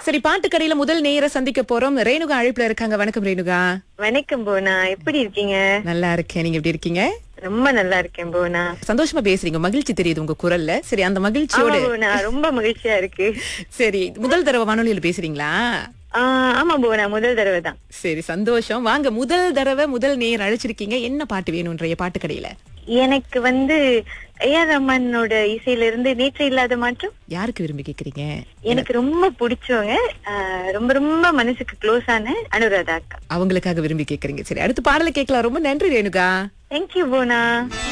சரி பாட்டு கடையில முதல் நேர சந்திக்க போறோம் ரேணுகா அழைப்புல இருக்காங்க வணக்கம் ரேணுகா வணக்கம் போனா எப்படி இருக்கீங்க நல்லா இருக்கேன் நீங்க எப்படி இருக்கீங்க ரொம்ப நல்லா இருக்கேன் போனா சந்தோஷமா பேசுறீங்க மகிழ்ச்சி தெரியுது உங்க குரல்ல சரி அந்த ஆமா மகிழ்ச்சியோட போனா ரொம்ப மகிழ்ச்சியா இருக்கு சரி முதல் தடவை வானொலியில பேசுறீங்களா ஆஹ் ஆமா போனா முதல் தடவை தான் சரி சந்தோஷம் வாங்க முதல் தடவை முதல் நேர் அழைச்சிருக்கீங்க என்ன பாட்டு வேணும்ன்றைய பாட்டு கடையில எனக்கு வந்து ஏஆர் ரஹ்மானோட இசையில இருந்து நேற்று இல்லாத மாற்றம் யாருக்கு விரும்பி கேக்குறீங்க எனக்கு ரொம்ப பிடிச்சவங்க ஆஹ் ரொம்ப ரொம்ப மனசுக்கு க்ளோஸ் ஆன அனுராதா அக்கா அவங்களுக்காக விரும்பி கேக்குறீங்க சரி அடுத்து பாடலை கேட்கலாம் ரொம்ப நன்றி ரேணுகா தேங்க்யூ போனா